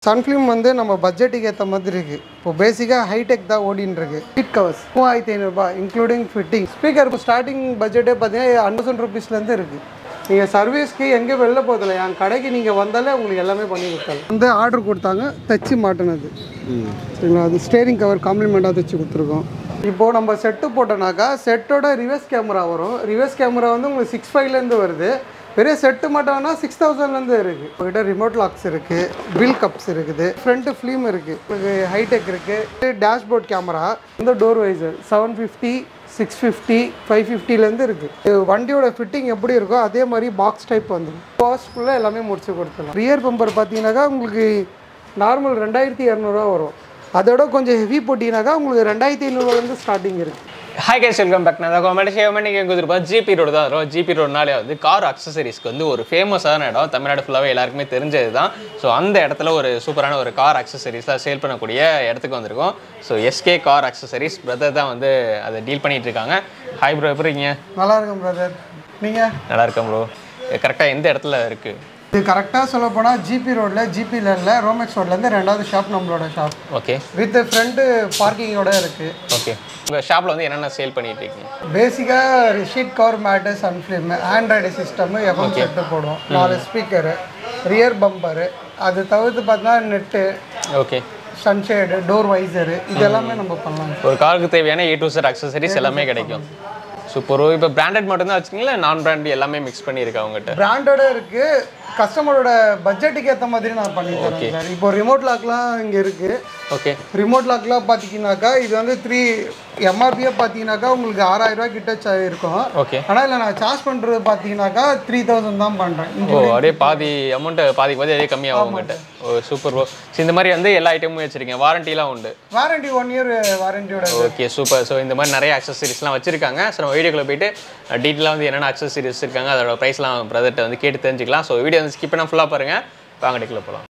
sun film வந்து நம்ம பட்ஜெட்டுக்கு ஏற்ற மாதிரி இருக்குது இப்போ பேசிக்காக ஹைடெக் தான் ஓடின்னு இருக்கு சீட் கவர்ஸ் மூவாயிரத்தி ஐநூறுரூபா இன்க்ளூடிங் ஃபிட்டிங் ஸ்பீக்கர் ஸ்டார்டிங் பட்ஜெட்டே பார்த்தீங்கன்னா ஹண்ட்ரட் ருபீஸ்லேருந்து இருக்குது நீங்கள் சர்வீஸ்க்கு எங்கே வெளில போதில்லை என் கடைக்கு நீங்கள் வந்தாலே உங்களுக்கு எல்லாமே பண்ணி கொடுத்தாங்க வந்து ஆர்டர் கொடுத்தாங்க தைச்சி மாட்டினது சரிங்களா அது ஸ்டேரிங் கவர் காம்ப்ளிமெண்ட்டாக தைச்சி கொடுத்துருக்கோம் இப்போது நம்ம செட்டு போட்டோனாக்கா செட்டோட ரிவர்ஸ் கேமரா வரும் ரிவர்ஸ் கேமரா வந்து உங்களுக்கு சிக்ஸ் ஃபைவ்லேருந்து வருது பெரிய செட்டு மட்டும்னா சிக்ஸ் தௌசண்ட்லேருந்து இருக்குது உங்ககிட்ட ரிமோட் லாக்ஸ் இருக்குது பில் கப்ஸ் இருக்குது ஃப்ரண்ட் ஃபிலிம் இருக்குது உங்களுக்கு ஹைடெக் இருக்குது டேஷ்போர்ட் கேமரா இந்த door visor seven fifty six fifty five ஃபிஃப்டிலேருந்து இருக்குது வண்டியோட ஃபிட்டிங் எப்படி இருக்கோ அதே மாதிரி பாக்ஸ் டைப் வந்துடும் காஸ்ட்குள்ளே எல்லாமே முடிச்சு கொடுத்துடலாம் ரியர் பம்பர் பார்த்தீங்கன்னாக்கா உங்களுக்கு நார்மல் ரெண்டாயிரத்தி இரநூறுவா வரும் அதோட கொஞ்சம் ஹெவி போட்டிங்கனாக்கா உங்களுக்கு ரெண்டாயிரத்தி ஐநூறுவாலேருந்து ஸ்டார்டிங் இருக்குது ஹாய் கேஸ் வெல்கம் பேக் நான் கோமெண்ட் ஷேவ் நீங்கள் எங்கே இருப்போம் ஜிபி ரோடு தான் வரும் ஜிபி ரோடுனாலே வந்து கார் அக்சசரிஸ்க்கு வந்து ஒரு ஃபேமஸான இடம் தமிழ்நாடு ஃபுல்லாகவே எல்லாருக்குமே தெரிஞ்சது தான் ஸோ அந்த இடத்துல ஒரு சூப்பரான ஒரு கார் அக்சசரிஸ்லாம் சேல் பண்ணக்கூடிய இடத்துக்கு வந்திருக்கோம் so SK car accessories brother தான் வந்து அதை டீல் பண்ணிட்டு இருக்காங்க ஹாய் ப்ரோ எப்படி இருக்கீங்க நல்லா இருக்கும் பிரதர் நீங்கள் நல்லா இருக்கேன் ப்ரோ கரெக்டாக எந்த இடத்துல இருக்குது இது கரெக்டாக சொல்ல போனால் ஜிபி ரோட்டில் ஜிபி லேனில் ரோமெக்ஸ் ரோட்லேருந்து ரெண்டாவது ஷாப் நம்மளோட ஷாப் ஓகே வித் ஃப்ரண்ட்டு பார்க்கிங்கோட இருக்குது ஓகே உங்கள் ஷாப்பில் வந்து என்னென்ன சேல் பண்ணிட்டு இருக்கீங்க பேசிக்காக seat cover mat sun film android system FM set போடுவோம் நாலு ஸ்பீக்கரு ரியர் பம்பரு அது தவிர்த்து பார்த்தீங்கன்னா net okay sunshade door visor இது எல்லாமே நம்ம பண்ணலாம் ஒரு காருக்கு தேவையான ஏ டு செட் அக்சசரிஸ் எல்லாமே கிடைக்கும் சூப்பர் இப்போ பிராண்டட் மட்டும்தான் வச்சுக்கீங்களா நான் பிராண்ட் எல்லாமே மிக்ஸ் பண்ணியிருக்கா உங்ககிட்ட பிராண்டோட இருக்கு கஸ்டமரோட பட்ஜெட்டுக்கு ஏற்ற மாதிரி நான் பண்ணி தரேன் சார் இப்போ ரிமோட் லாக்லாம் இங்கே இருக்குது ஓகே ரிமோட் லாக்லாம் பார்த்தீங்கன்னாக்கா இது வந்து த்ரீ எம்ஆர்பியே பார்த்தீங்கன்னாக்கா உங்களுக்கு ஆறாயிரம் ரூபாய் கிட்ட ச- இருக்கும் ஓகே ஆனால் இல்லை நான் சார்ஜ் பண்ணுறது பார்த்தீங்கன்னாக்கா த்ரீ தௌசண்ட் தான் பண்ணுறேன் ஓ அப்படியே பாதி அமௌண்ட்டு பாதி பாதி அதே கம்மியாகும் உங்ககிட்ட ஓ சூப்பர் ப்ரோ ஸோ இந்த மாதிரி வந்து எல்லா ஐட்டமும் வச்சிருக்கீங்க வாரண்டிலாம் உண்டு வாரண்டி ஒன் இயர் வாரண்டியோட ஓகே சூப்பர் ஸோ இந்த மாதிரி நிறைய அக்சசரிஸ்லாம் வச்சிருக்காங்க ஸோ நம்ம வீடியோக்குள்ள போயிட்டு டீட்டெயிலாக வந்து என்னென்ன அக்சசரிஸ் இருக்காங்க அதோட ப்ரைஸ்லாம் பிரதர்கிட்ட வந்து கேட்டு தெரிஞ்சுக்கலாம் ஸோ வீடியோ வந்து ஸ்கிப் பண்ண ஃபுல்லாக பாருங்கள் வாங்க டெக்கில் போகலாம்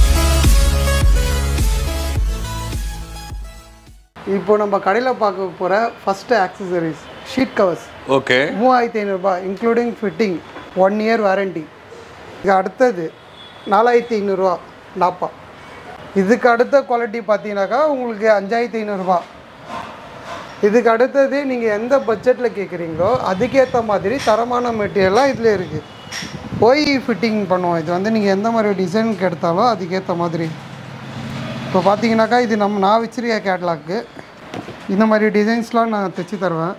இப்போ நம்ம கடையில் பார்க்க போகிற first accessories seat covers okay மூவாயிரத்தி ஐநூறுரூபா including fitting one year warranty இது அடுத்தது நாலாயிரத்தி ஐநூறுரூவா லாப்பா இதுக்கு அடுத்த குவாலிட்டி பார்த்தீங்கன்னாக்கா உங்களுக்கு அஞ்சாயிரத்தி ஐநூறுரூபா இதுக்கு அடுத்தது நீங்கள் எந்த பட்ஜெட்டில் கேட்குறீங்களோ அதுக்கேற்ற மாதிரி தரமான மெட்டீரியலாக இதில் இருக்குது ஒய் ஃபிட்டிங் பண்ணுவோம் இது வந்து நீங்கள் எந்த மாதிரி டிசைனுக்கு எடுத்தாலும் அதுக்கேற்ற மாதிரி இப்போ பார்த்தீங்கன்னாக்கா இது நம்ம நான் வச்சிருக்க கேட்லாக்கு இந்த மாதிரி டிசைன்ஸ்லாம் நான் தைச்சி தருவேன்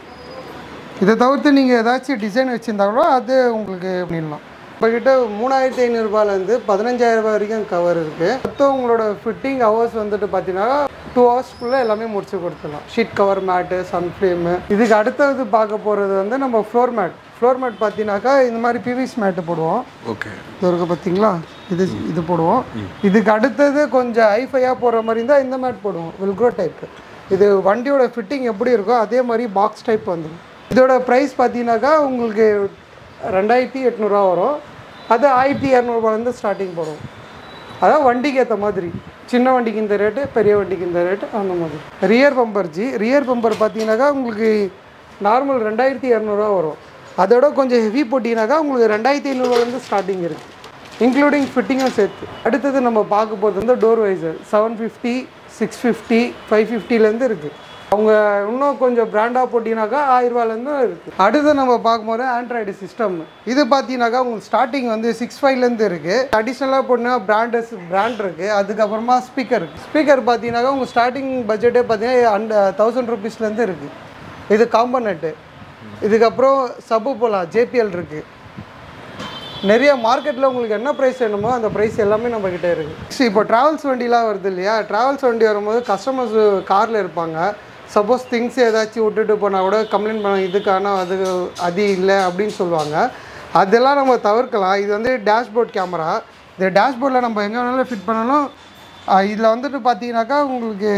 இதை தவிர்த்து நீங்கள் ஏதாச்சும் டிசைன் வச்சுருந்தா கூட அது உங்களுக்கு பண்ணிடலாம் நம்மக்கிட்ட மூணாயிரத்தி ஐநூறுரூபாலேருந்து பதினஞ்சாயிரம் ரூபாய் வரைக்கும் கவர் இருக்குது மொத்தம் உங்களோட ஃபிட்டிங் ஹவர்ஸ் வந்துட்டு பார்த்தீங்கன்னா டூ ஹவர்ஸ்க்குள்ளே எல்லாமே முடிச்சு கொடுத்துடலாம் ஷீட் கவர் மேட்டு சன்ஃப்ளேமு இதுக்கு அடுத்தது பார்க்க போகிறது வந்து நம்ம ஃப்ளோர் மேட் ஃப்ளோர் மேட் பார்த்தீங்கன்னாக்கா இந்த மாதிரி பிவிஸ் மேட்டு போடுவோம் ஓகே இது இருக்கு பார்த்தீங்களா இது இது போடுவோம் இதுக்கு அடுத்தது கொஞ்சம் ஐஃபையாக போடுற மாதிரி இருந்தால் இந்த மேட் போடுவோம் வில்க்ரோ டைப்பு இது வண்டியோட ஃபிட்டிங் எப்படி இருக்கோ அதே மாதிரி பாக்ஸ் டைப் வந்துடும் இதோட ப்ரைஸ் பார்த்தீங்கன்னாக்கா உங்களுக்கு ரெண்டாயிரத்தி எட்நூறுரூவா வரும் அது ஆயிரத்தி இரநூறுபாலேருந்து ஸ்டார்டிங் போடும் அதான் வண்டிக்கு ஏற்ற மாதிரி சின்ன வண்டிக்கு இந்த ரேட்டு பெரிய வண்டிக்கு இந்த ரேட்டு அந்த மாதிரி ரியர் பம்பர் ஜி ரியர் பம்பர் பார்த்தீங்கன்னாக்கா உங்களுக்கு நார்மல் ரெண்டாயிரத்தி இரநூறுவா வரும் அதோட கொஞ்சம் ஹெவி போட்டிங்கனாக்கா உங்களுக்கு ரெண்டாயிரத்தி ஐநூறுவாலேருந்து ஸ்டார்டிங் இருக்குது இன்க்ளூடிங் ஃபிட்டிங்கும் சேர்த்து அடுத்தது நம்ம பார்க்க போகிறது வந்து door visor seven fifty six fifty five ஃபிஃப்டிலேருந்து இருக்குது அவங்க இன்னும் கொஞ்சம் பிராண்டாக போட்டிங்கனாக்கா ஆயிரரூவாலேருந்து இருக்குது அடுத்து நம்ம பார்க்கும்போது ஆண்ட்ராய்டு சிஸ்டம் இது பார்த்தீங்கன்னாக்கா உங்களுக்கு ஸ்டார்டிங் வந்து சிக்ஸ் ஃபைவ்லேருந்து இருக்குது அடிஷ்னலாக போட்டிங்கன்னா பிராண்டஸ் பிராண்ட் இருக்குது அதுக்கப்புறமா ஸ்பீக்கர் இருக்குது ஸ்பீக்கர் பார்த்தீங்கன்னாக்கா உங்கள் ஸ்டார்டிங் பட்ஜெட்டே பார்த்தீங்கன்னா அண்ட் தௌசண்ட் ருபீஸ்லேருந்து இருக்குது இது காம்பனெட்டு இதுக்கப்புறம் சப்பு போகலாம் ஜேபிஎல் இருக்குது நிறைய மார்க்கெட்டில் உங்களுக்கு என்ன ப்ரைஸ் வேணுமோ அந்த ப்ரைஸ் எல்லாமே நம்ம கிட்ட இருக்குது இப்போ ட்ராவல்ஸ் வண்டிலாம் வருது இல்லையா ட்ராவல்ஸ் வண்டி வரும்போது கஸ்டமர்ஸ் காரில் இருப்பாங்க சப்போஸ் திங்ஸ் ஏதாச்சும் விட்டுட்டு போனால் கூட கம்ப்ளைண்ட் பண்ண இதுக்கான அது அது இல்லை அப்படின்னு சொல்லுவாங்க அதெல்லாம் நம்ம தவிர்க்கலாம் இது வந்து டேஷ்போர்ட் கேமரா இந்த டேஷ்போர்டில் நம்ம எங்கே வேணாலும் ஃபிட் பண்ணாலும் இதில் வந்துட்டு பார்த்தீங்கன்னாக்கா உங்களுக்கு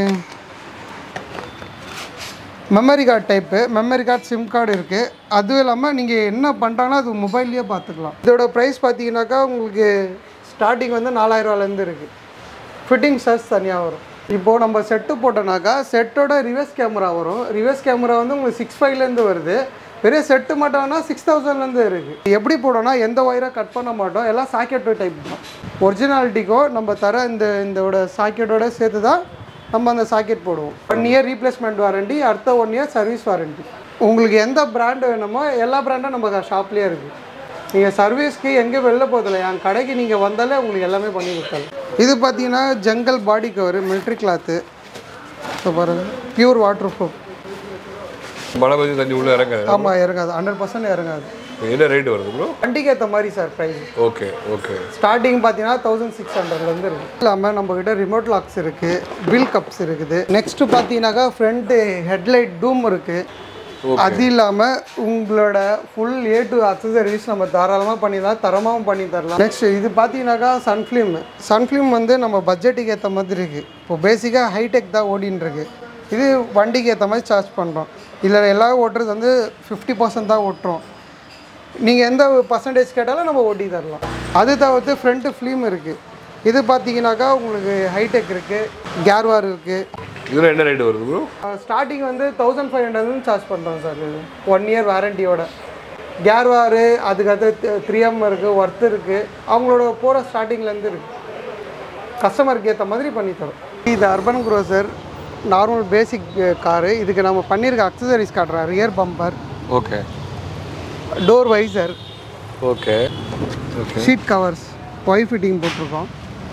memory card type memory card SIM card இருக்குது அதுவும் இல்லாமல் நீங்கள் என்ன பண்ணுறாங்களோ அது மொபைல்லையே பார்த்துக்கலாம் இதோட ப்ரைஸ் பார்த்தீங்கன்னாக்கா உங்களுக்கு ஸ்டார்டிங் வந்து நாலாயிரரூவாலேருந்து இருக்குது ஃபிட்டிங் சார்ஜ் தனியாக வரும் இப்போது நம்ம செட்டு போட்டோனாக்கா செட்டோட ரிவர்ஸ் கேமரா வரும் ரிவர்ஸ் கேமரா வந்து உங்களுக்கு சிக்ஸ் ஃபைவ்லேருந்து வருது பெரிய செட்டு மட்டும்னா சிக்ஸ் தௌசண்ட்லேருந்து இருக்குது எப்படி போடுவோம்னா எந்த ஒயரை கட் பண்ண மாட்டோம் எல்லாம் சாக்கெட் டைப் தான் ஒரிஜினாலிட்டிக்கும் நம்ம தர இந்த இதோட சாக்கெட்டோட சேர்த்து தான் நம்ம அந்த சாக்கெட் போடுவோம் ஒன் இயர் ரீப்ளேஸ்மெண்ட் வாரண்டி அடுத்த ஒன் இயர் சர்வீஸ் வாரண்டி உங்களுக்கு எந்த பிராண்டு வேணுமோ எல்லா பிராண்டும் நம்ம ஷாப்லேயே இருக்குது நீங்கள் சர்வீஸ்க்கு எங்கே வெளில போதில்லை என் கடைக்கு நீங்கள் வந்தாலே உங்களுக்கு எல்லாமே பண்ணி கொடுத்தாலும் இது பார்த்தீங்கன்னா jungle body cover military cloth so பாருங்கள் பியூர் வாட்டர் ப்ரூஃப் மழை பெஞ்சு தண்ணி உள்ள இறங்காது ஆமாம் இறங்காது ஹண்ட்ரட் பர்சன்ட் இறங்காது என்ன ரேட் வருது ப்ரோ வண்டிக்கு ஏற்ற மாதிரி sir price okay okay starting பார்த்தீங்கன்னா தௌசண்ட் சிக்ஸ் ஹண்ட்ரட்லேருந்து இருக்குது இல்லாமல் நம்மக்கிட்ட ரிமோட் லாக்ஸ் இருக்குது பில் கப்ஸ் இருக்குது நெக்ஸ்ட்டு பார்த்தீங்கன்னாக்கா ஃப்ரண்ட்டு ஹெட்லைட் டூம் இருக்குது அது இல்லாமல் உங்களோட ஃபுல் ஏ டு அக்சசரிஸ் நம்ம தாராளமாக பண்ணிடலாம் தரமாகவும் பண்ணி தரலாம் நெக்ஸ்ட் இது பார்த்தீங்கன்னாக்கா சன்ஃப்ளிம் சன்ஃப்ளிம் வந்து நம்ம பட்ஜெட்டுக்கு ஏற்ற மாதிரி இருக்குது இப்போ பேசிக்காக ஹைடெக் தான் ஓடின்னு இருக்கு இது வண்டிக்கு ஏற்ற மாதிரி சார்ஜ் பண்ணுறோம் இதில் எல்லாம் ஓட்டுறது வந்து ஃபிஃப்டி பர்சன்ட் தான் ஓட்டுறோம் நீங்கள் எந்த பர்சன்டேஜ் கேட்டாலும் நம்ம ஓட்டி தரலாம் அது தவிர்த்து ஃப்ரண்ட்டு ஃபிலிம் இருக்குது இது பார்த்தீங்கன்னாக்கா உங்களுக்கு ஹைடெக் இருக்குது கேர்வார் இருக்குது இதில் என்ன ரேட் வருது ப்ரோ ஸ்டார்டிங் வந்து தௌசண்ட் ஃபைவ் ஹண்ட்ரட்னு சார்ஜ் பண்ணுறோம் சார் இது ஒன் இயர் வாரண்டியோட கேர்வாரு அதுக்கடுத்து த்ரீ எம் இருக்குது ஒர்த் இருக்குது அவங்களோட போகிற ஸ்டார்டிங்லேருந்து இருக்குது கஸ்டமருக்கு ஏற்ற மாதிரி பண்ணி தரோம் இது Urban Cruiser normal basic car இதுக்கு நம்ம பண்ணியிருக்க அக்சசரிஸ் காட்டுறேன் rear bumper okay door visor okay okay seat covers Y fitting போட்டிருக்கோம்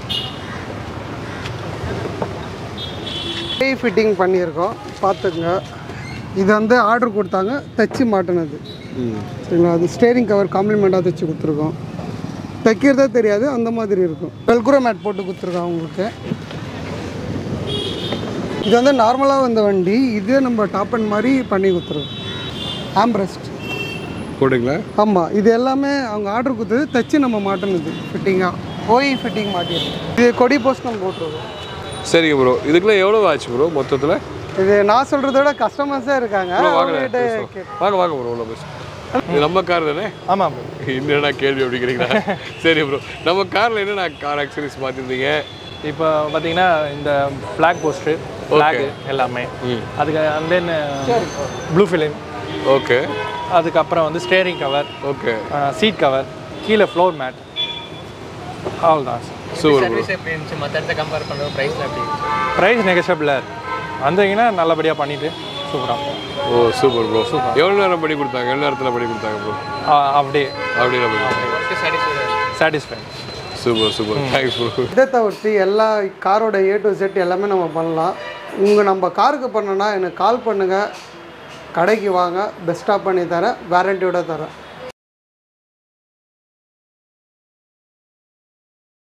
ஒய் ஃபிட்டிங் பண்ணியிருக்கோம் பார்த்துக்குங்க இது வந்து ஆர்டர் கொடுத்தாங்க தைச்சி மாட்டினது சரிங்களா அது ஸ்டேரிங் கவர் காம்ப்ளிமெண்ட்டாக தைச்சி கொடுத்துருக்கோம் தைக்கிறதே தெரியாது அந்த மாதிரி இருக்கும் வெல்குரோ மேட் போட்டு கொடுத்துருக்கோம் உங்களுக்கு இது வந்து நார்மலாக வந்த வண்டி இதே நம்ம டாப் அண்ட் மாதிரி பண்ணி கொடுத்துருக்கோம் ஆம்ப்ரஸ்ட் போட்டுங்களா ஆமாம் இது எல்லாமே அவங்க ஆர்டர் கொடுத்தது தைச்சு நம்ம மாட்டினது ஃபிட்டிங்காக ஓய் ஃபிட்டிங் மாட்டிருக்கோம் இது கொடி போஸ்ட் நம்ம போட்டுருக்கோம் சரிங்க ப்ரோ இதுக்குலாம் எவ்வளோ ஆச்சு ப்ரோ மொத்தத்தில் இது நான் சொல்கிறத விட கஸ்டமர்ஸே இருக்காங்க அவங்ககிட்ட கேட்டு வாங்க வாங்க ப்ரோ உள்ள பஸ் இது நம்ம கார் தானே ஆமாம் என்னடா கேள்வி அப்படிங்கிறீங்களா சரி ப்ரோ நம்ம காரில் என்னென்ன கார் ஆக்சரிஸ் மாற்றிருந்தீங்க இப்போ பார்த்தீங்கன்னா இந்த ஃப்ளாக் போஸ்ட்டு ஃப்ளாக் எல்லாமே அதுக்கு and then blue film okay அதுக்கப்புறம் வந்து steering cover okay seat cover கீழே ஃப்ளோர் மேட் அவ்வளோதான் சூப்பர் ப்ரோ சர்வீஸ் எப்படி இருந்துச்சு மற்ற இடத்த கம்பேர் பண்ணுறது ப்ரைஸில் எப்படி இருந்துச்சு ப்ரைஸ் நெகஷபிள் வந்தீங்கன்னா நல்லபடியாக பண்ணிவிட்டு சூப்பராக ஓ சூப்பர் ப்ரோ எவ்வளோ நேரம் பண்ணி கொடுத்தாங்க எவ்வளோ நேரத்தில் பண்ணி கொடுத்தாங்க ப்ரோ அப்படியே அப்படியே பண்ணி satisfy super super thanks bro இதை தவிர்த்து எல்லா காரோட ஏ டு செட் எல்லாமே நம்ம பண்ணலாம் உங்கள் நம்ம காருக்கு பண்ணோன்னா எனக்கு கால் பண்ணுங்கள் கடைக்கு வாங்க பெஸ்ட்டாக பண்ணி தரேன் வாரண்டியோட தரேன்